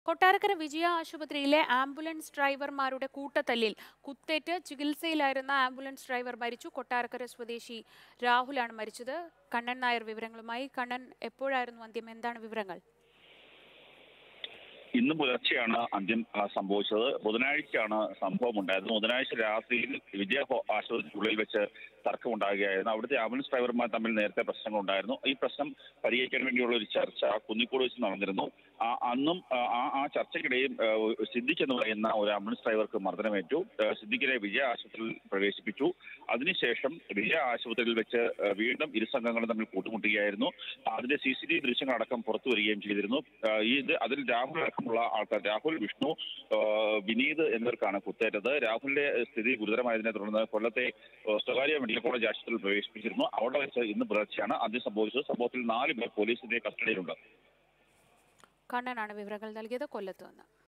കൊട്ടാരക്കര വിജയ ആശുപത്രിയിലെ ആംബുലൻസ് ഡ്രൈവർമാരുടെ കൂട്ടത്തല്ലിൽ കുത്തേറ്റ് ചികിത്സയിലായിരുന്ന ആംബുലൻസ് ഡ്രൈവർ മരിച്ചു കൊട്ടാരക്കര സ്വദേശി രാഹുലാണ് മരിച്ചത് കണ്ണൻ നായർ വിവരങ്ങളുമായി കണ്ണൻ എപ്പോഴായിരുന്നു അന്ത്യം എന്താണ് വിവരങ്ങൾ ഇന്ന് പുലർച്ചെയാണ് അന്ത്യം ആ, സംഭവിച്ചത് ബുധനാഴ്ചയാണ് സംഭവം ഉണ്ടായത് ബുധനാഴ്ച രാത്രിയിൽ വിജയ ഹോ- ആശുപത്രിക്കുള്ളിൽ വെച്ച് തർക്കമുണ്ടാകുകയായിരുന്നു അവിടുത്തെ ആംബുലൻസ് ഡ്രൈവർമാർ തമ്മിൽ നേരത്തെ പ്രശ്നങ്ങളുണ്ടായിരുന്നു ഈ പ്രശ്നം പരിഹരിക്കാൻ വേണ്ടിയുള്ള ഒരു ചർച്ച കുന്നിക്കോട് വെച്ച് നടന്നിരുന്നു ആ, അന്നും ആ, ആ ആ ചർച്ചയ്ക്കിടെയും ആ, സിദ്ദിഖ് എന്ന് പറയുന്ന ഒരു ആംബുലൻസ് ഡ്രൈവർക്ക് മർദ്ദനമേറ്റു ആ, സിദ്ദിഖിനെ വിജയ ആശുപത്രിയിൽ പ്രവേശിപ്പിച്ചു അതിനുശേഷം വിജയ ആശുപത്രിയിൽ വെച്ച് ആ, വീണ്ടും ഇരു സംഘങ്ങളും തമ്മിൽ കൂട്ടുമുട്ടുകയായിരുന്നു അതിന്റെ സി സി ടി വി ദൃശ്യങ്ങളടക്കം പുറത്തു വരികയും ചെയ്തിരുന്നു ആ, ഈ ഇത് അതിൽ രാഹുൽ അടക്കമുള്ള ആൾക്കാർ രാഹുൽ വിഷ്ണു ആ, വിനീത് എന്നിവർക്കാണ് കുത്തേറ്റത് രാഹുലിന്റെ സ്ഥിതി ഗുരുതരമായതിനെ തുടർന്ന് കൊല്ലത്തെ ആ, സ്വകാര്യ മെഡിക്കൽ കോളേജ് ആശുപത്രിയിൽ പ്രവേശിപ്പിച്ചിരുന്നു അവിടെ വെച്ച് ഇന്ന് പുലർച്ചെയാണ് ആദ്യം സംഭവിച്ചത് സംഭവത്തിൽ നാല് പേർ പോലീസിന്റെ കസ്റ്റഡിയിലുണ്ട് കണ്ണനാണ് വിവരങ്ങൾ നൽകിയത് കൊല്ലത്ത് നിന്ന്